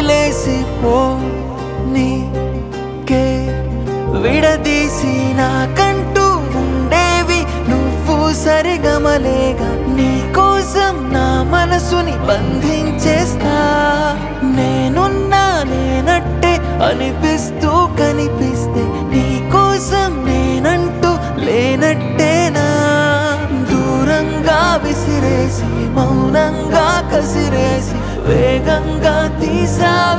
వదిలేసి పో నీకే విడదీసి నాకంటూ ఉండేవి నువ్వు సరిగమలేగా నీ కోసం నా మనసుని బంధించేస్తా నేనున్నా నేనట్టే అనిపిస్తూ కనిపిస్తే నీ కోసం నేనంటూ లేనట్టేనా దూరంగా విసిరేసి మౌనంగా కసిరేసి వేగంగా తీసావే